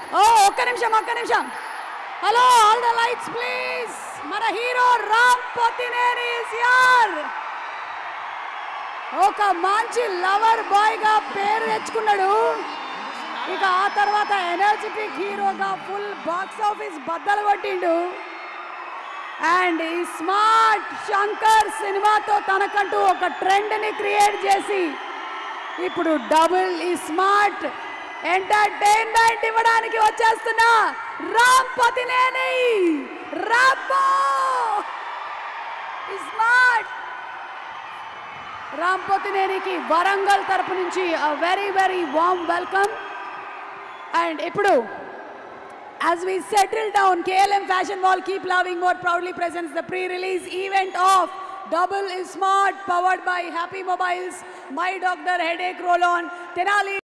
ఓ ఒక్క నిమిషం ఒక్క నిమిషం hello all the lights please మన హీరో రామ్ పోతినేని ఇస్ యార్ ఒక మంచి లవర్ బాయ్ గా పేరు తెచ్చుకున్నాడు ఇక ఆ తర్వాత ఎనర్జెటిక్ హీరోగా ఫుల్ బాక్స్ ఆఫీస్ బద్దలు కొట్టిండు అండ్ ఈ స్మార్ట్ శంకర్ సినిమాతో తనకంటూ ఒక ట్రెండ్ ని క్రియేట్ చేసి ఇప్పుడు డబుల్ ఈ స్మార్ట్ ఎంటర్టైన్మెంట్ ఇవ్వడానికి వచ్చేస్తున్న రామ్ పతినేని రాంబో ఈ స్మార్ట్ రామ్ పతినేనికి వరంగల్ తరపు నుంచి very very warm welcome and ఇప్పుడు As we settle down, KLM Fashion Mall Keep Loving More proudly presents the pre-release event of Double is Smart powered by Happy Mobiles, My Doctor Headache Roll-On, Tenali